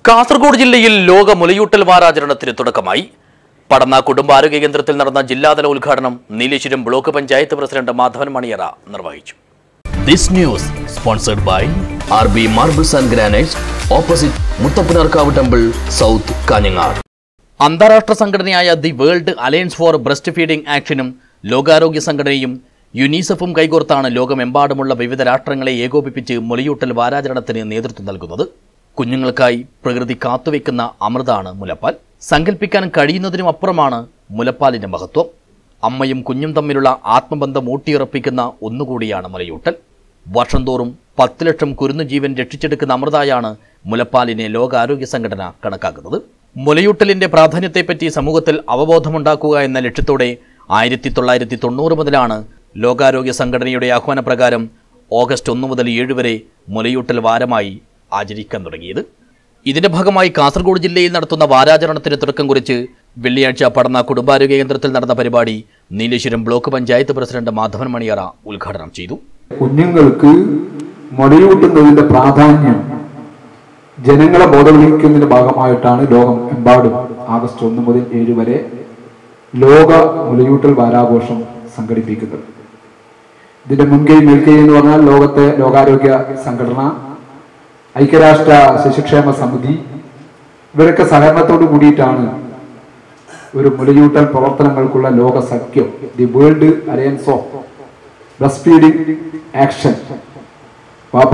കാസർഗോഡ് ജില്ലയിൽ ലോക മുലയൂട്ടൽ വാരാചരണത്തിന് തുടക്കമായി പടന്ന കുടുംബാരോഗ്യ കേന്ദ്രത്തിൽ നടന്ന ജില്ലാതല ഉദ്ഘാടനം നീലേശ്വരം ബ്ലോക്ക് പഞ്ചായത്ത് പ്രസിഡന്റ് മാധവൻ മണിയറ നിർവഹിച്ചു This news sponsored by RB Marbles and Granites opposite Muttapunarkavu Temple, South Kanyangad. അന്താരാഷ്ട്ര സംഘടനയായ the world alliance for breastfeeding ആക്ഷനും ലോകാരോഗ്യ സംഘടനയും യുനീസെഫും കൈകോർത്താണ് ലോകമെമ്പാടുമുള്ള വിവിധ രാഷ്ട്രങ്ങളെ ഏകോപിപ്പിച്ച് മുലയൂട്ടൽ വാരാചരണത്തിന് നേതൃത്വം നൽകുന്നത് കുഞ്ഞുങ്ങൾക്കായി പ്രകൃതി കാത്തുവെക്കുന്ന അമൃതാണ് മുലപ്പാൽ സങ്കല്പിക്കാൻ കഴിയുന്നതിനും അപ്പുറമാണ് മുലപ്പാലിന്റെ മഹത്വം അമ്മയും കുഞ്ഞും തമ്മിലുള്ള ആത്മബന്ധം ഊട്ടിയുറപ്പിക്കുന്ന ഒന്നുകൂടിയാണ് മുലയൂട്ടൽ വർഷം തോറും പത്ത് ലക്ഷം കുരുന്നു ജീവൻ രക്ഷിച്ചെടുക്കുന്ന അമൃതായാണ് മുലപ്പാലിനെ ലോകാരോഗ്യ സംഘടന കണക്കാക്കുന്നത് മുലയൂട്ടലിന്റെ പ്രാധാന്യത്തെപ്പറ്റി സമൂഹത്തിൽ അവബോധമുണ്ടാക്കുക എന്ന ലക്ഷ്യത്തോടെ ആയിരത്തി തൊള്ളായിരത്തി തൊണ്ണൂറ് മുതലാണ് ലോകാരോഗ്യ സംഘടനയുടെ ആഹ്വാനപ്രകാരം ഓഗസ്റ്റ് ഒന്ന് മുതൽ ഏഴ് വരെ മുലയൂട്ടൽ വാരമായി ആചരിക്കാൻ തുടങ്ങിയത് ഇതിന്റെ ഭാഗമായി കാസർഗോഡ് ജില്ലയിൽ നടത്തുന്ന വാരാചരണത്തിന് തുടക്കം കുറിച്ച് വെള്ളിയാഴ്ച പടന്ന കുടുംബാരോഗ്യ കേന്ദ്രത്തിൽ നടന്ന പരിപാടി നീലേശ്വരം ബ്ലോക്ക് പഞ്ചായത്ത് പ്രസിഡന്റ് മാധവൻ മണിയറ ഉദ്ഘാടനം ചെയ്തു കുഞ്ഞുങ്ങൾക്ക് മുലയൂട്ടുന്നതിന്റെ പ്രാധാന്യം ജനങ്ങളെ ബോധവൽക്കരിക്കുന്നതിന്റെ ഭാഗമായിട്ടാണ് ലോകം എമ്പാടും ആഗസ്റ്റ് ഒന്ന് മുതൽ ഏഴ് വരെ ലോക മുലയൂട്ടൽ വാരാഘോഷം സംഘടിപ്പിക്കുന്നത് ഇതിന്റെ മുൻകൈ മേൽക്കൈ എന്ന് പറഞ്ഞാൽ ലോകത്തെ ലോകാരോഗ്യ സംഘടന ഐക്യരാഷ്ട്ര ശിശുക്ഷേമ സമിതി ഇവരൊക്കെ സഹകരണത്തോട് കൂടിയിട്ടാണ് ഒരു മുലയൂട്ടൽ പ്രവർത്തനങ്ങൾക്കുള്ള ലോക സഖ്യം the world alliance of breastfeeding action പാപ്പ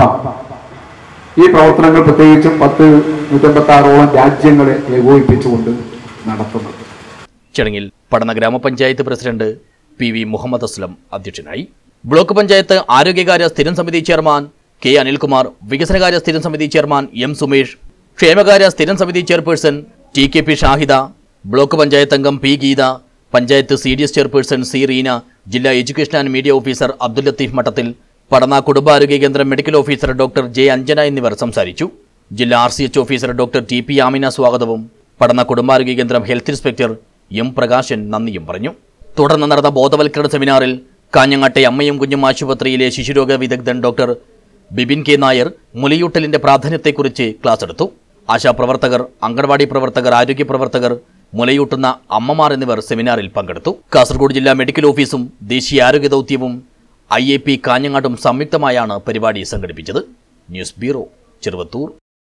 ഈ പ്രവർത്തനങ്ങൾ പ്രത്യേകിച്ചും പത്ത് നൂറ്റമ്പത്തി ആറോളം രാജ്യങ്ങളെ ഏകോപിപ്പിച്ചുകൊണ്ട് നടത്തുന്നത് ചടങ്ങിൽ പടന്ന ഗ്രാമപഞ്ചായത്ത് പ്രസിഡന്റ് പി വി മുഹമ്മദ് അസ്ലം അധ്യക്ഷനായി ബ്ലോക്ക് പഞ്ചായത്ത് ആരോഗ്യകാര്യ സ്ഥിരം സമിതി ചെയർമാൻ കെ അനിൽകുമാർ വികസനകാര്യ സ്ഥിരം സമിതി ചെയർമാൻ എം സുമേഷ് ക്ഷേമകാര്യ സ്ഥിരം സമിതി ചെയർപേഴ്സൺ ടി കെ പി ഷാഹിദ ബ്ലോക്ക് പഞ്ചായത്ത് അംഗം P Geetha panchayat C D S chairperson C Reena ജില്ലാ education and media officer Abdul Latheef Madathil Padanna കുടുംബാരോഗ്യ കേന്ദ്രം medical officer doctor J Anjana എന്നിവർ സംസാരിച്ചു ജില്ലാ R C H officer doctor T P Amina സ്വാഗതവും പടന്ന കുടുംബാരോഗ്യ കേന്ദ്രം ഹെൽത്ത് ഇൻസ്പെക്ടർ എം പ്രകാശൻ നന്ദിയും പറഞ്ഞു തുടർന്ന് നടന്ന ബോധവൽക്കരണ സെമിനാറിൽ കാഞ്ഞങ്ങാട്ടെ അമ്മയും കുഞ്ഞും ആശുപത്രിയിലെ ശിശുരോഗ വിദഗ്ധൻ ഡോക്ടർ ബിബിൻ കെ നായർ മുലയൂട്ടലിന്റെ പ്രാധാന്യത്തെക്കുറിച്ച് ക്ലാസ് എടുത്തു ആശാപ്രവർത്തകർ അംഗൻവാടി പ്രവർത്തകർ ആരോഗ്യ പ്രവർത്തകർ മുലയൂട്ടുന്ന അമ്മമാർ എന്നിവർ സെമിനാറിൽ പങ്കെടുത്തു കാസർഗോഡ് ജില്ലാ മെഡിക്കൽ ഓഫീസും ദേശീയ ആരോഗ്യ ദൗത്യവും ഐ എ പി കാഞ്ഞങ്ങാട്ടും സംയുക്തമായാണ് പരിപാടി സംഘടിപ്പിച്ചത് ന്യൂസ് ബ്യൂറോ ചെറുവത്തൂർ